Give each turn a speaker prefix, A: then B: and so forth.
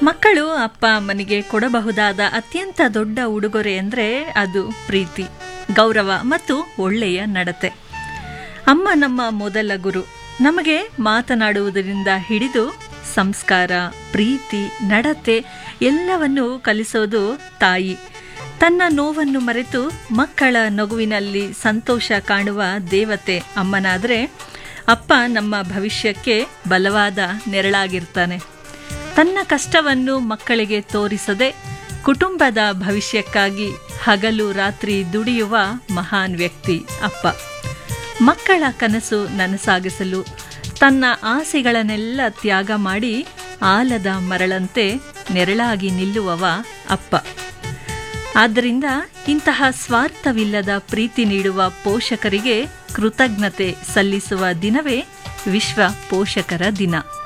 A: ಮಕ್ಕಳು ಅಪ್ಪ ಅಮ್ಮನಿಗೆ ಕೊಡಬಹುದಾದ ಅತ್ಯಂತ ದೊಡ್ಡ ಉಡುಗೊರೆ ಅಂದರೆ ಅದು ಪ್ರೀತಿ ಗೌರವ ಮತ್ತು ಒಳ್ಳೆಯ ನಡತೆ ಅಮ್ಮ ನಮ್ಮ ಮೊದಲ ಗುರು ನಮಗೆ ಮಾತನಾಡುವುದರಿಂದ ಹಿಡಿದು ಸಂಸ್ಕಾರ ಪ್ರೀತಿ ನಡತೆ ಎಲ್ಲವನ್ನೂ ಕಲಿಸೋದು ತಾಯಿ ತನ್ನ ನೋವನ್ನು ಮರೆತು ಮಕ್ಕಳ ನಗುವಿನಲ್ಲಿ ಸಂತೋಷ ಕಾಣುವ ದೇವತೆ ಅಮ್ಮನಾದರೆ ಅಪ್ಪ ನಮ್ಮ ಭವಿಷ್ಯಕ್ಕೆ ಬಲವಾದ ನೆರಳಾಗಿರ್ತಾನೆ ತನ್ನ ಕಷ್ಟವನ್ನು ಮಕ್ಕಳಿಗೆ ತೋರಿಸದೆ ಕುಟುಂಬದ ಭವಿಷ್ಯಕ್ಕಾಗಿ ಹಗಲು ರಾತ್ರಿ ದುಡಿಯುವ ಮಹಾನ್ ವ್ಯಕ್ತಿ ಅಪ್ಪ ಮಕ್ಕಳ ಕನಸು ನನಸಾಗಿಸಲು ತನ್ನ ಆಸೆಗಳನ್ನೆಲ್ಲ ತ್ಯಾಗ ಮಾಡಿ ಆಲದ ಮರಳಂತೆ ನೆರಳಾಗಿ ನಿಲ್ಲುವವ ಅಪ್ಪ ಆದ್ದರಿಂದ ಇಂತಹ ಸ್ವಾರ್ಥವಿಲ್ಲದ ಪ್ರೀತಿ ನೀಡುವ ಪೋಷಕರಿಗೆ ಕೃತಜ್ಞತೆ ಸಲ್ಲಿಸುವ ದಿನವೇ ವಿಶ್ವ ಪೋಷಕರ ದಿನ